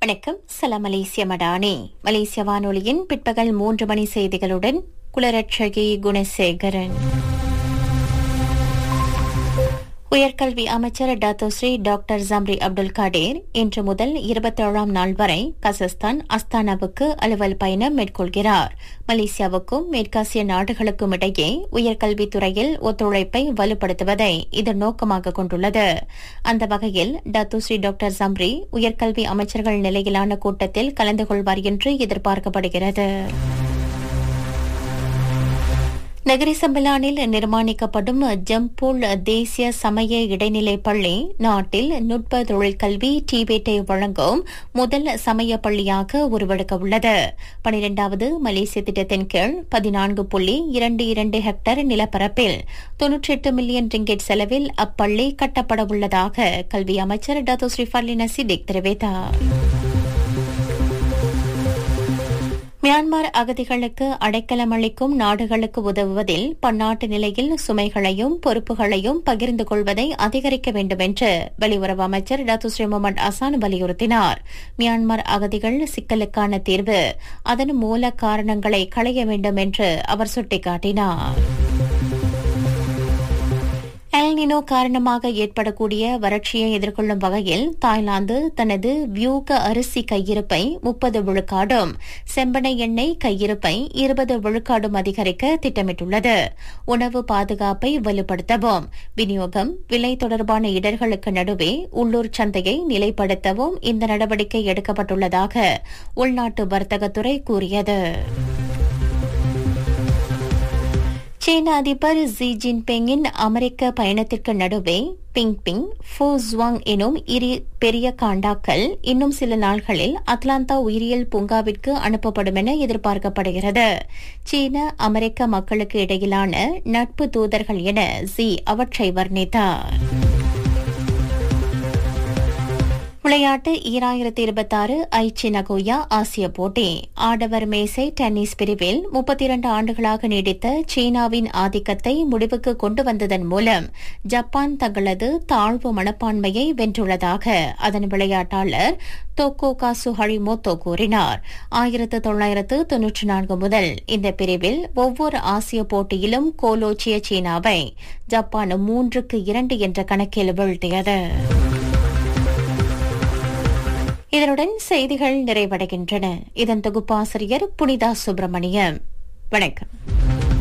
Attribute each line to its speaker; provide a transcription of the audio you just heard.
Speaker 1: வணக்கம் சலாம் மலேசிய மடானி மலேசிய வானொலியின் பிற்பகல் மூன்று மணி செய்திகளுடன் குலரட்சகி குணசேகரன் உயர்கல்வி அமைச்சர் Dato' Sri doctor Zambry Abdul Kadir இன்று முதல் இருபத்தேழாம் நாள் வரை கசஸ்தான் அஸ்தானாவுக்கு அலுவல் பயணம் மேற்கொள்கிறார் மலேசியாவுக்கும் மேற்காசிய நாடுகளுக்கும் இடையே உயர்கல்வித்துறையில் ஒத்துழைப்பை வலுப்படுத்துவதை இது நோக்கமாக கொண்டுள்ளது அந்த வகையில் டாத்தோஸ்ரீ டாக்டர் ஜம்ரி உயர்கல்வி அமைச்சர்கள் நிலையிலான கூட்டத்தில் கலந்து கொள்வார் என்று எதிர்பார்க்கப்படுகிறது நகரி சம்பலானில் நிர்மாணிக்கப்படும் ஜம்பூல் தேசிய சமய இடைநிலை பள்ளி நாட்டில் நுட்ப தொழிற்கல்வி டிபேட்டை வழங்கும் முதல் சமய பள்ளியாக உருவெடுக்க உள்ளது பனிரெண்டாவது மலேசிய திட்டத்தின் கீழ் பதினான்கு புள்ளி இரண்டு இரண்டு ஹெக்டேர் நிலப்பரப்பில் தொன்னூற்றி எட்டு மில்லியன் ரிங்கெட் செலவில் அப்பள்ளி கட்டப்பட உள்ளதாக கல்வி அமைச்சர் டாத்தோ ஸ்ரீஃபர்லின சிடிக் தெரிவித்தார் மியான்மர் அகதிகளுக்கு அடைக்கலம் அளிக்கும் நாடுகளுக்கு உதவுவதில் பன்னாட்டு நிலையில் சுமைகளையும் பொறுப்புகளையும் பகிர்ந்து கொள்வதை அதிகரிக்க வேண்டும் என்று வெளியுறவு அமைச்சர் டாத்து ஸ்ரீ முகமது அசான் வலியுறுத்தினார் மியான்மர் அகதிகள் சிக்கலுக்கான தீர்வு அதன் மூல காரணங்களை களைய வேண்டும் என்று அவர் சுட்டிக்காட்டினார் எல்னினோ காரணமாக ஏற்படக்கூடிய வறட்சியை எதிர்கொள்ளும் வகையில் தாய்லாந்து தனது வியூக அரிசி கையிருப்பை முப்பது விழுக்காடும் செம்பனை எண்ணெய் கையிருப்பை இருபது விழுக்காடும் அதிகரிக்க திட்டமிட்டுள்ளது உணவு பாதுகாப்பை வலுப்படுத்தவும் விநியோகம் விலை தொடர்பான இடர்களுக்கு நடுவே உள்ளூர் சந்தையை நிலைப்படுத்தவும் இந்த நடவடிக்கை எடுக்கப்பட்டுள்ளதாக உள்நாட்டு வர்த்தகத்துறை கூறியது சீன அதிபர் ஜி ஜின்பிங்கின் அமெரிக்க பயணத்திற்கு நடுவே பிங் பிங் ஃபோ ஜுவாங் எனும் இரு பெரிய காண்டாக்கள் இன்னும் சில நாள்களில் அட்லாந்தா உயிரியல் பூங்காவிற்கு அனுப்பப்படும் என எதிர்பார்க்கப்படுகிறது சீன அமெரிக்க மக்களுக்கு இடையிலான நட்பு தூதர்கள் என ஜி அவற்றை வர்ணித்தார் விளையாட்டு ஈராயிரத்தி இருபத்தாறு ஐச்சி நகோயா ஆசிய போட்டி ஆடவர் மேசை டென்னிஸ் பிரிவில் முப்பத்தி இரண்டு ஆண்டுகளாக நீடித்த சீனாவின் ஆதிக்கத்தை முடிவுக்கு கொண்டு வந்ததன் மூலம் ஜப்பான் தங்களது தாழ்வு மனப்பான்மையை வென்றுள்ளதாக அதன் விளையாட்டாளர் தோக்கோ காசு ஹழிமோத்தோ கூறினார் ஆயிரத்து தொள்ளாயிரத்து தொன்னூற்றி நான்கு முதல் இந்த பிரிவில் ஒவ்வொரு ஆசிய போட்டியிலும் கோலோச்சிய சீனாவை ஜப்பான் மூன்றுக்கு இரண்டு என்ற கணக்கில் வீழ்த்தியது இதனுடன் செய்திகள் நிறைவடைகின்றன இதன் தொகுப்பாசிரியர் புனிதா சுப்பிரமணியம் வணக்கம்